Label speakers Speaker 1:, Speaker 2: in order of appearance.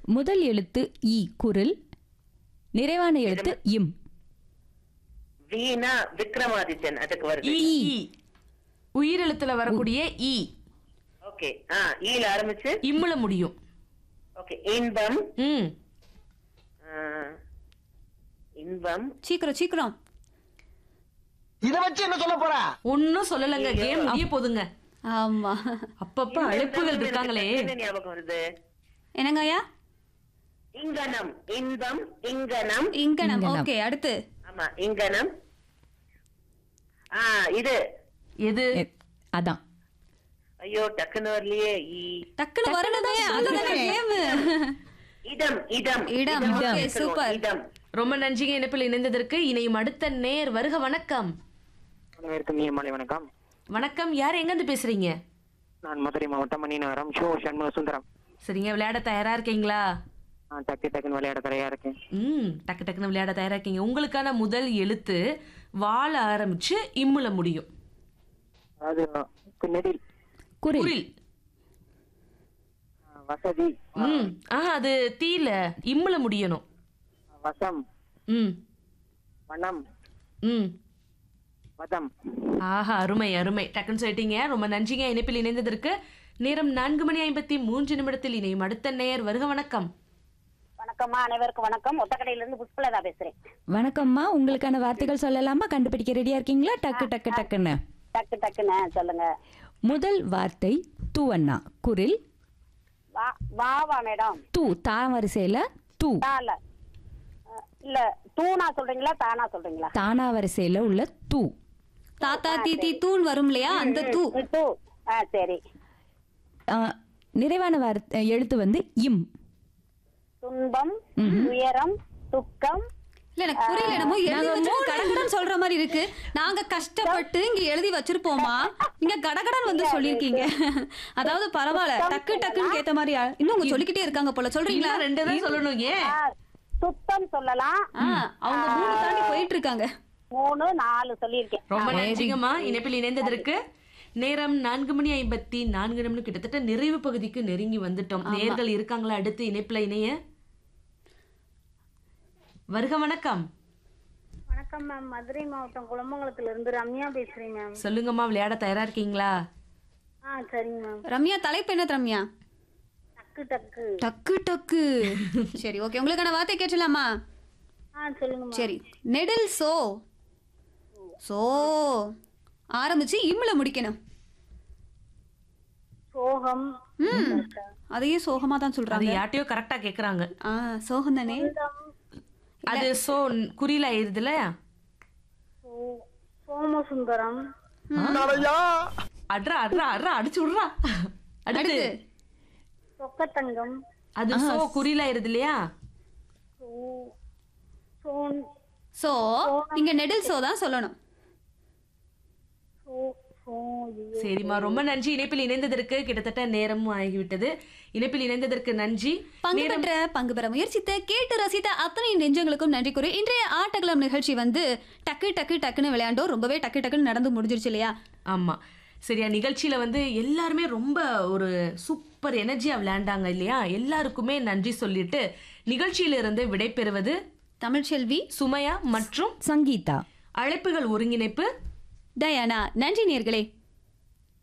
Speaker 1: முதல் எழுத்து இ குரில் நிறைவான எழுத்து இம்
Speaker 2: வீணா விக்ரமாதித்யன் அதுக்கு வருது
Speaker 3: ஈ உயிரெழுத்துல வரக்கூடிய ஈ
Speaker 2: ஓகே ஆ ஈல ஆரம்பிச்சு
Speaker 3: இம்முல முடியும்
Speaker 2: ஓகே இன்பம்
Speaker 3: ம்
Speaker 2: ஆ, இன்பம்
Speaker 4: சீக்கிரம் சீக்கிரம்
Speaker 5: இத வச்சு என்ன சொல்ல போற
Speaker 3: ஒன்னும் சொல்லலங்க கேம் முடிய போதுங்க
Speaker 4: ஆமா
Speaker 3: அப்பப்ப அழைப்புகள் இருக்காங்களே
Speaker 2: என்ன ஞாபகம் வருது
Speaker 4: என்னங்க ஐயா
Speaker 2: இங்கனம் இன்பம் இங்கனம்
Speaker 4: இங்கனம் ஓகே அடுத்து
Speaker 2: ஆமா இங்கனம் ஆ இது
Speaker 3: எது
Speaker 1: எ- அதான்
Speaker 2: ஐயோ டக்குன்னு வரலையே ஈ
Speaker 4: டக்குனு வரணுதே அதுதானே கேம்
Speaker 2: இடம் இடம்
Speaker 4: இடம், okay,
Speaker 2: சொல்லுவோம்,
Speaker 4: super.
Speaker 2: இடம்
Speaker 3: ரொம்ப நன்றிங்க இணைப்பில் இணைந்ததற்கு இணையும் அடுத்த நேர் வருக வணக்கம்
Speaker 6: அனைவருக்கும் இனிய மாலை வணக்கம்
Speaker 3: வணக்கம் யார் எங்க இருந்து பேசுறீங்க
Speaker 6: நான் மதுரை மாவட்டம் மணிநகரம் ஷோ சண்முக சுந்தரம்
Speaker 3: சரிங்க விளையாட தயாரா இருக்கீங்களா
Speaker 6: நான் டக்கு டக்குன்னு விளையாட தரையா இருக்கேன்
Speaker 3: ம் டக்கு டக்குன்னு விளையாட தயாரா இருக்கீங்க உங்களுக்கான முதல் எழுத்து வாழ ஆரம்பிச்சு இம்முல முடியும்
Speaker 6: அதாவது நெடில்
Speaker 1: குரில்
Speaker 3: குரில்
Speaker 6: வசதி
Speaker 3: ம் ஆ அது தீல இம்முல முடியணும்
Speaker 6: வசம்
Speaker 3: ம்
Speaker 6: வனம்
Speaker 3: ம்
Speaker 6: வதம்
Speaker 3: ஆஹா அருமை அருமை டக்குன்னு சொல்லிட்டீங்க ரொம்ப நன்றிங்க இணைப்பில் இணைந்ததற்கு நேரம் நான்கு மணி ஐம்பத்தி மூன்று நிமிடத்தில் இணையும் அடுத்த நேர் வருக வணக்கம்
Speaker 7: வணக்கம்மா அனைவருக்கும் வணக்கம் ஒத்தக்கடையில இருந்து புஷ்பலதா பேசுறேன்
Speaker 1: வணக்கம்மா உங்களுக்கான வார்த்தைகள் சொல்லலாமா கண்டுபிடிக்க ரெடியா இருக்கீங்களா டக்கு டக்கு டக்குன்னு
Speaker 7: டக்கு டக்குன்னு சொல்லுங்க
Speaker 1: முதல் வார்த்தை தூவண்ணா குரில்
Speaker 7: வா வாவா மேடம்
Speaker 1: தூ தா வரிசையில தூ
Speaker 7: தால இல்ல தூணா சொல்றீங்களா தானா சொல்றீங்களா
Speaker 1: தானா வரிசையில உள்ள தூ
Speaker 4: தாத்தா தீத்தி தூண் வரும் இல்லையா அந்த தூ
Speaker 7: ம், தூ ஆ சரி
Speaker 1: ஆ, நிறைவான வார்த்தை எழுத்து வந்து இம்
Speaker 7: துன்பம் துயரம் துக்கம்
Speaker 4: இல்ல எனக்கு புரியல என்னமோ எழுதி வச்சு கடகடன் சொல்ற மாதிரி இருக்கு நாங்க கஷ்டப்பட்டு இங்க எழுதி வச்சிருப்போமா நீங்க கடகடன் வந்து சொல்லிருக்கீங்க அதாவது பரவாயில்ல டக்கு டக்குன்னு கேட்ட மாதிரி ஆ- இன்னும் உங்க சொல்லிக்கிட்டே இருக்காங்க போல சொல்றீங்களா
Speaker 3: இன்னும் ரெண்டு தான் சொல்லணும் ஏன்
Speaker 7: ஆ, சுத்தம் சொல்லலாம்
Speaker 4: ஆ, அவங்க மூணு தாண்டி போயிட்டு இருக்காங்க
Speaker 7: மூணு நாலு சொல்லியிருக்கேன்
Speaker 3: ரொம்ப நன்றிங்கம்மா இணைப்பில் இணைந்ததற்கு நேரம் நான்கு மணி ஐம்பத்தி நான்கு நிமிடம் கிட்டத்தட்ட நிறைவு பகுதிக்கு நெருங்கி வந்துட்டோம் நேர்கள் இருக்காங்களா அடுத்து இணைப்புல இணைய வருக வணக்கம்
Speaker 8: வணக்கம் மேம் மதுரை மாவட்டம் குளமங்கலத்துல இருந்து ரம்யா பேசுறேன் மேம்
Speaker 3: சொல்லுங்கம்மா விளையாட தயாரா இருக்கீங்களா
Speaker 8: ஆ சரிங்க மேம்
Speaker 4: ரம்யா தலைப்பு என்ன ரம்யா
Speaker 8: டக்கு டக்கு
Speaker 4: டக்கு டக்கு சரி ஓகே உங்களுக்கான வார்த்தை கேட்டலாமா
Speaker 8: ஆ சொல்லுங்க மேம்
Speaker 4: சரி நெடில் சோ சோ ஆரம்பிச்சு இம்ல முடிக்கணும்
Speaker 8: சோகம்
Speaker 4: ம் அதையே சோகமா தான்
Speaker 3: அது
Speaker 4: சொல்றாங்க
Speaker 3: யார்ட்டையோ கரெக்டா கேக்குறாங்க
Speaker 4: ஆ சோகம் தானே
Speaker 3: அது சோ குறியில ஆயிருதுல
Speaker 8: சோ- சோமசுந்தரம்
Speaker 3: அட்ரா அட்ரா அட்ரா அடிச்சு விடுறா அடுத்து
Speaker 4: அடுத்து
Speaker 8: சொக்கத்தங்கம்
Speaker 3: அது சோ குறியில ஆயிருது இல்லையா
Speaker 8: சோ- சோன்
Speaker 4: சோ இங்க நெடில் சோ தான் சொல்லணும்
Speaker 8: சோ சோ ஐயோ.
Speaker 3: சரிம்மா ரொம்ப நன்றி இணைப்பில் இணைந்ததற்கு கிட்டத்தட்ட நேரமும் ஆகிவிட்டது இணைப்பில் இணைந்ததற்கு நன்றி
Speaker 4: பங்கு பெற்ற பங்கு பெற முயற்சித்த கேட்டு ரசித்த அத்தனை நெஞ்சங்களுக்கும் நன்றி கூறி இன்றைய ஆட்டக்களம் நிகழ்ச்சி வந்து டக்கு டக்கு டக்குன்னு விளையாண்டோம் ரொம்பவே டக்கு டக்குன்னு நடந்து முடிஞ்சிருச்சு இல்லையா
Speaker 3: ஆமா சரியா நிகழ்ச்சியில வந்து எல்லாருமே ரொம்ப ஒரு சூப்பர் எனர்ஜியா விளையாண்டாங்க இல்லையா எல்லாருக்குமே நன்றி சொல்லிட்டு நிகழ்ச்சியிலிருந்து விடைபெறுவது
Speaker 4: தமிழ்ச்செல்வி
Speaker 3: சுமையா மற்றும்
Speaker 1: சங்கீதா
Speaker 3: அழைப்புகள் ஒருங்கிணைப்பு
Speaker 4: டயானா நன்றி நேர்களே